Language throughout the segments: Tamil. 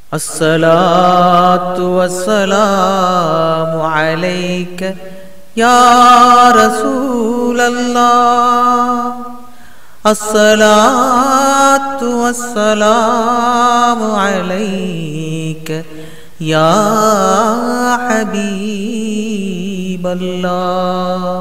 الصلاة والسلام عليك يا رسول الله الصلاة والسلام عليك يا حبيب الله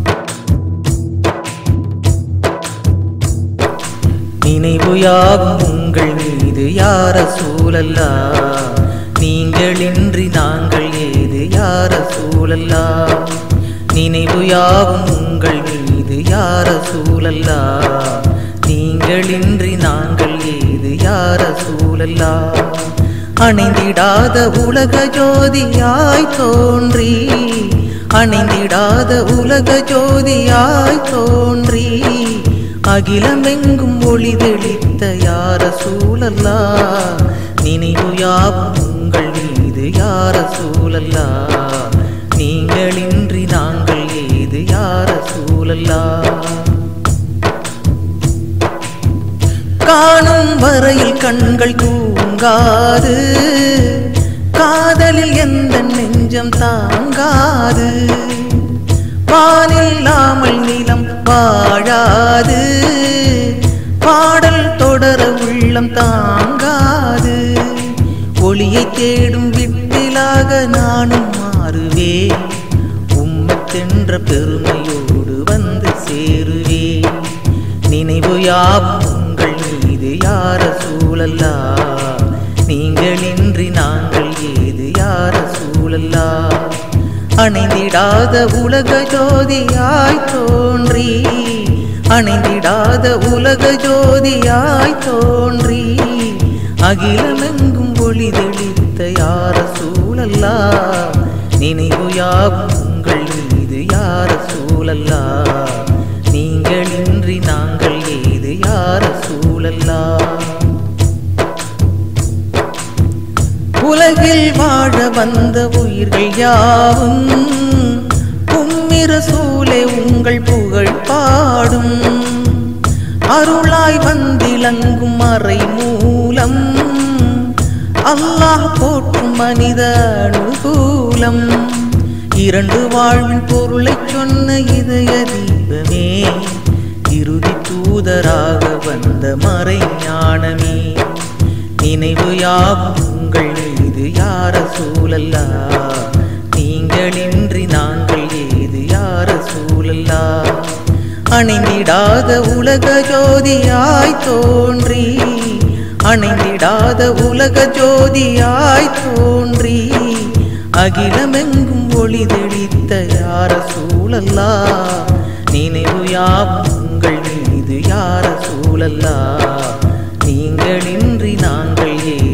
நினைவு யாவும் உங்கள் மீது யார சூழல்லா நீங்களின்றி நாங்கள் ஏது யார சூழல்லா நினைவு யாவும் உங்கள் மீது யார சூழல்லா நீங்களின்றி நாங்கள் ஏது யார சூழல்லா அணைந்திடாத உலக ஜோதியாய் தோன்றி அணைந்திடாத உலக ஜோதியாய் தோன்றி அகிலமெங்கும் ஒளி தெளித்த யார சூழல்லா நினைவு யாவும் உங்கள் மீது யார சூழல்லா நீங்களின்றி நாங்கள் ஏது யார சூழல்லா காணும் வரையில் கண்கள் தூங்காது காதலில் எந்த நெஞ்சம் தாங்காது வானில்லாமல் நிலம் வாழாது பாடல் தொடர உள்ளம் தாங்காது ஒளியை தேடும் விட்டிலாக நானும் மாறுவேன் உம்மத்தென்ற பெருமையோடு வந்து சேருவேன் நினைவு யாவும் உங்கள் மீது யார சூழல்லா நீங்களின்றி நாங்கள் ஏது யார சூழல்லா அணைந்திடாத உலக ஜோதியாய் தோன்றி அணைந்திடாத உலக ஜோதியாய் தோன்றி அகிலமெங்கும் ஒளி தெளித்த யார சூழல்லா நினைவு யாவும் உங்கள் மீது யார சூழல்லா நீங்களின்றி நாங்கள் ஏது யார சூழல்லா உலகில் வாழ வந்த உயிர்கள் யாவும் உம்மிர சூலே உங்கள் புகழ் பாடும் அருளாய் வந்திலங்கும் மறை மூலம் அல்லாஹ் போற்றும் மனித அனுகூலம் இரண்டு வாழ்வின் பொருளை சொன்ன இதய தீபமே இறுதி தூதராக வந்த மறை ஞானமே நினைவு யாவும் உங்கள் மீது யார சூழல்லா நீங்களின்றி நாங்கள் ஏது யார சூழல்லா அணைந்திடாத உலக ஜோதியாய் தோன்றி அணைந்திடாத உலக ஜோதியாய் தோன்றி அகிலமெங்கும் ஒளி தெளித்த யார சூழல்லா நினைவு யாவும் உங்கள் மீது யார சூழல்லா நீங்களின்றி நாங்கள்